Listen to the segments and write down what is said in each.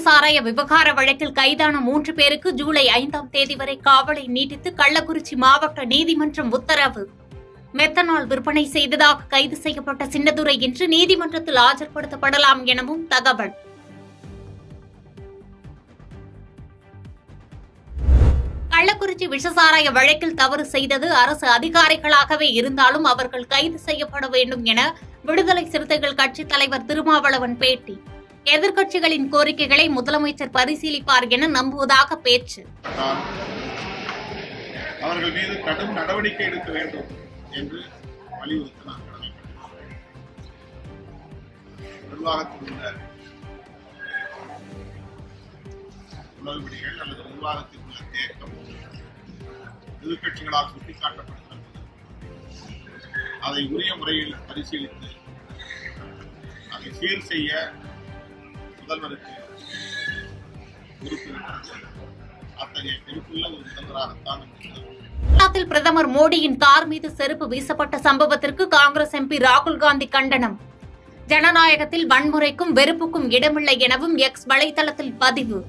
விஷசாராய விவகார வழக்கில் கைதான மூன்று பேருக்கு ஜூலை ஐந்தாம் தேதி வரை காவலை நீட்டித்து கள்ளக்குறிச்சி மாவட்ட நீதிமன்றம் உத்தரவு மெத்தனால் விற்பனை செய்ததாக கைது செய்யப்பட்ட சின்னதுரை இன்று நீதிமன்றத்தில் ஆஜர்படுத்தப்படலாம் எனவும் தகவல் கள்ளக்குறிச்சி விஷசாராய வழக்கில் தவறு செய்தது அரசு அதிகாரிகளாகவே இருந்தாலும் அவர்கள் கைது செய்யப்பட வேண்டும் என விடுதலை சிறுத்தைகள் கட்சித் தலைவர் திருமாவளவன் பேட்டி எதிர்க்கட்சிகளின் கோரிக்கைகளை முதலமைச்சர் பரிசீலிப்பார் என நம்புவதாக பேச்சு தான் அவர்கள் மீது கடும் நடவடிக்கை எடுக்க வேண்டும் என்று வலியுறுத்த நான் கடமைப்பட்டிருக்கிறேன் நிர்வாகத்தில் உள்ள குளறுபடிகள் அல்லது நிர்வாகத்தில் உள்ள தேக்கம் எதிர்க்கட்சிகளால் சுட்டிக்காட்டப்படுகிறது அதை உரிய முறையில் பரிசீலித்து அதை சீர் செய்ய முதல்வருக்கு பொறுப்பு இருக்கிறது அத்தகைய பொறுப்புள்ள ஒரு முதல்வராகத்தான் இருக்கிறது குஜராத்தில் பிரதமர் மோடியின் கார் மீது செருப்பு வீசப்பட்ட சம்பவத்திற்கு காங்கிரஸ் எம்பி ராகுல் காந்தி கண்டனம் ஜனநாயகத்தில் வன்முறைக்கும் வெறுப்புக்கும் இடமில்லை எனவும் எக்ஸ் வலைதளத்தில் பதிவு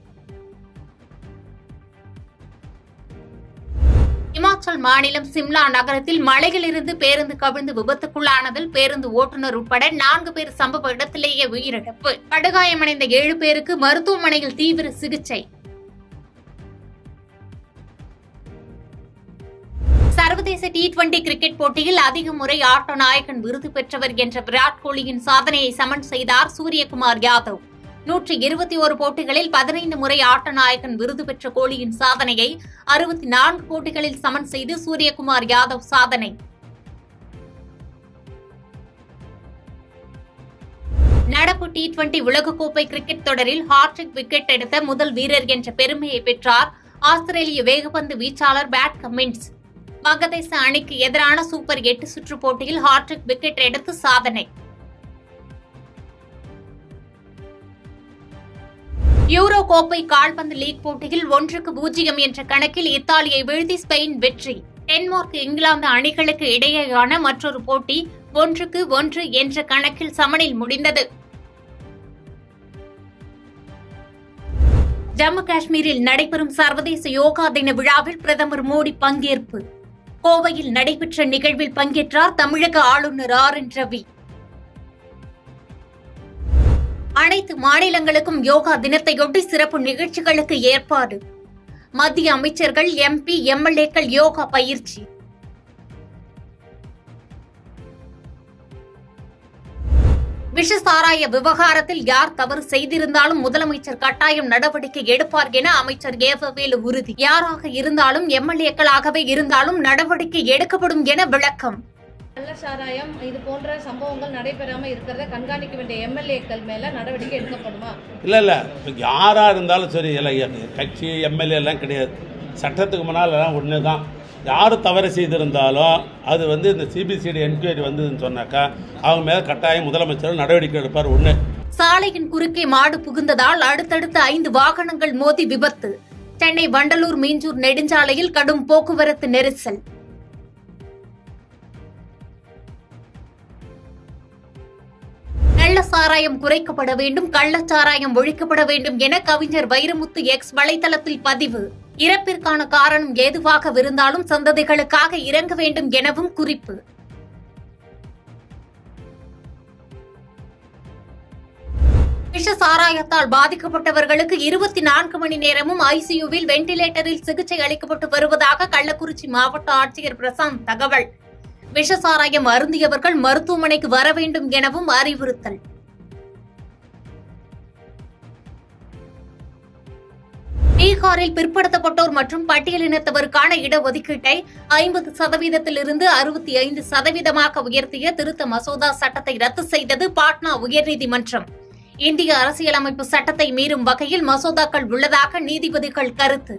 இமாச்சல் மாநிலம் சிம்லா நகரத்தில் மலையிலிருந்து பேருந்து கவிழ்ந்து விபத்துக்குள்ளானதில் பேருந்து ஓட்டுநர் உட்பட நான்கு பேர் சம்பவ இடத்திலேயே உயிரிழப்பு படுகாயமடைந்த ஏழு பேருக்கு மருத்துவமனையில் தீவிர சிகிச்சை சர்வதேச டி டுவெண்டி கிரிக்கெட் போட்டியில் அதிக முறை ஆட்ட நாயகன் விருது பெற்றவர் என்ற விராட் கோலியின் சாதனையை சமன் செய்தார் சூரியகுமார் யாதவ் நூற்றி இருபத்தி ஒரு போட்டிகளில் பதினைந்து முறை ஆட்ட நாயகன் விருது பெற்ற கோலியின் சாதனையை அறுபத்தி நான்கு போட்டிகளில் சமன் செய்து சூரியகுமார் யாதவ் சாதனை நடப்பு டி டுவெண்டி உலகக்கோப்பை கிரிக்கெட் தொடரில் ஹாட்ரிக் விக்கெட் எடுத்த முதல் வீரர் என்ற பெருமையை பெற்றார் ஆஸ்திரேலிய வேகப்பந்து வீச்சாளர் பேட் கமின்ஸ் வங்கதேச அணிக்கு எதிரான சூப்பர் எட்டு சுற்று போட்டியில் ஹாட்ரிக் விக்கெட் எடுத்து சாதனை யூரோ கோப்பை கால்பந்து லீக் போட்டியில் ஒன்றுக்கு பூஜ்ஜியம் என்ற கணக்கில் இத்தாலியை வீழ்த்தி ஸ்பெயின் வெற்றி டென்மார்க் இங்கிலாந்து அணிகளுக்கு இடையேயான மற்றொரு போட்டி ஒன்றுக்கு ஒன்று என்ற கணக்கில் சமனில் முடிந்தது ஜம்மு காஷ்மீரில் நடைபெறும் சர்வதேச யோகா தின விழாவில் பிரதமர் மோடி பங்கேற்பு கோவையில் நடைபெற்ற நிகழ்வில் பங்கேற்றார் தமிழக ஆளுநர் ஆர் என் ரவி அனைத்து மாநிலங்களுக்கும் யோகா தினத்தையொட்டி சிறப்பு நிகழ்ச்சிகளுக்கு ஏற்பாடு மத்திய அமைச்சர்கள் எம்பி எம்எல்ஏக்கள் யோகா பயிற்சி விஷசாராய விவகாரத்தில் யார் தவறு செய்திருந்தாலும் முதலமைச்சர் கட்டாயம் நடவடிக்கை எடுப்பார் என அமைச்சர் ஏவவேலு உறுதி யாராக இருந்தாலும் எம்எல்ஏக்களாகவே இருந்தாலும் நடவடிக்கை எடுக்கப்படும் என விளக்கம் கள்ள சாராயம் இது போன்ற சம்பவங்கள் நடைபெறாம இருக்கிறத கண்காணிக்க வேண்டிய எம்எல்ஏக்கள் மேல நடவடிக்கை எடுக்கப்படுமா இல்லை இல்லை யாராக இருந்தாலும் சரி இல்லை கட்சி எம்எல்ஏ எல்லாம் கிடையாது சட்டத்துக்கு முன்னால் எல்லாம் ஒன்று தான் யார் தவறு செய்திருந்தாலும் அது வந்து இந்த சிபிசிடி என்கொயரி வந்ததுன்னு சொன்னாக்கா அவங்க மேலே கட்டாயம் முதலமைச்சர் நடவடிக்கை எடுப்பார் ஒன்று சாலையின் குறுக்கே மாடு புகுந்ததால் அடுத்தடுத்து ஐந்து வாகனங்கள் மோதி விபத்து சென்னை வண்டலூர் மீஞ்சூர் நெடுஞ்சாலையில் கடும் போக்குவரத்து நெரிசல் கள்ள சாராயம் குறைக்கப்பட வேண்டும் கள்ளச்சாராயம் ஒழிக்கப்பட வேண்டும் என கவிஞர் வைரமுத்து எக்ஸ் வலைதளத்தில் பதிவு இறப்பிற்கான காரணம் எதுவாக இருந்தாலும் சந்ததிகளுக்காக இறங்க வேண்டும் எனவும் குறிப்பு விஷ சாராயத்தால் பாதிக்கப்பட்டவர்களுக்கு இருபத்தி நான்கு மணி நேரமும் ஐசியூவில் வெண்டிலேட்டரில் சிகிச்சை அளிக்கப்பட்டு வருவதாக கள்ளக்குறிச்சி மாவட்ட ஆட்சியர் பிரசாந்த் தகவல் விஷ சாராயம் அருந்தியவர்கள் மருத்துவமனைக்கு வர வேண்டும் எனவும் அறிவுறுத்தல் பீகாரில் பிற்படுத்தப்பட்டோர் மற்றும் பட்டியலினத்தவருக்கான இடஒதுக்கீட்டை ஐம்பது சதவீதத்திலிருந்து அறுபத்தி ஐந்து சதவீதமாக உயர்த்திய திருத்த மசோதா சட்டத்தை ரத்து செய்தது பாட்னா உயர்நீதிமன்றம் இந்திய அரசியலமைப்பு சட்டத்தை மீறும் வகையில் மசோதாக்கள் உள்ளதாக நீதிபதிகள் கருத்து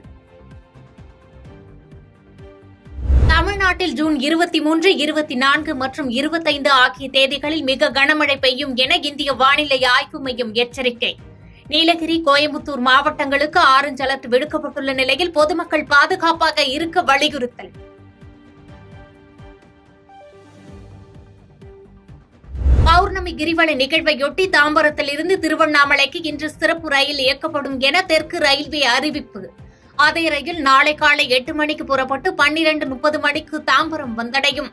தமிழ்நாட்டில் ஜூன் இருபத்தி மூன்று இருபத்தி நான்கு மற்றும் இருபத்தைந்து ஆகிய தேதிகளில் மிக கனமழை பெய்யும் என இந்திய வானிலை ஆய்வு மையம் எச்சரிக்கை நீலகிரி கோயம்புத்தூர் மாவட்டங்களுக்கு ஆரஞ்ச் அலர்ட் விடுக்கப்பட்டுள்ள நிலையில் பொதுமக்கள் பாதுகாப்பாக இருக்க வலியுறுத்தல் பௌர்ணமி பௌர்ணமி கிரிவல நிகழ்வையொட்டி தாம்பரத்திலிருந்து திருவண்ணாமலைக்கு இன்று சிறப்பு ரயில் இயக்கப்படும் என தெற்கு ரயில்வே அறிவிப்பு அதே ரயில் நாளை காலை எட்டு மணிக்கு புறப்பட்டு பன்னிரண்டு முப்பது மணிக்கு தாம்பரம் வந்தடையும்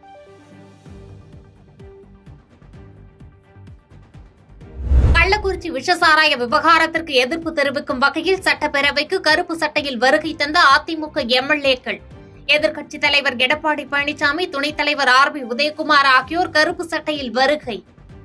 கள்ளக்குறிச்சி விஷசாராய விவகாரத்திற்கு எதிர்ப்பு தெரிவிக்கும் வகையில் சட்டப்பேரவைக்கு கருப்பு சட்டையில் வருகை தந்த அதிமுக எம்எல்ஏக்கள் எதிர்க்கட்சித் தலைவர் எடப்பாடி பழனிசாமி துணைத் தலைவர் ஆர் பி உதயகுமார் ஆகியோர் கருப்பு சட்டையில் வருகை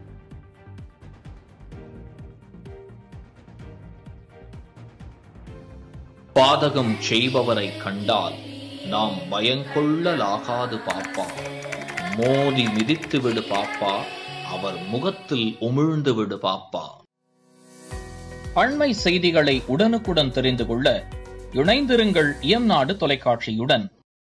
பாதகம் செய்பவரை கண்டால் நாம் பயங்கொள்ளலாகாது பாப்பா மோதி மிதித்து விடு பாப்பா அவர் முகத்தில் உமிழ்ந்து விடு பாப்பா அண்மை செய்திகளை உடனுக்குடன் தெரிந்து கொள்ள இணைந்திருங்கள் இயம்நாடு தொலைக்காட்சியுடன்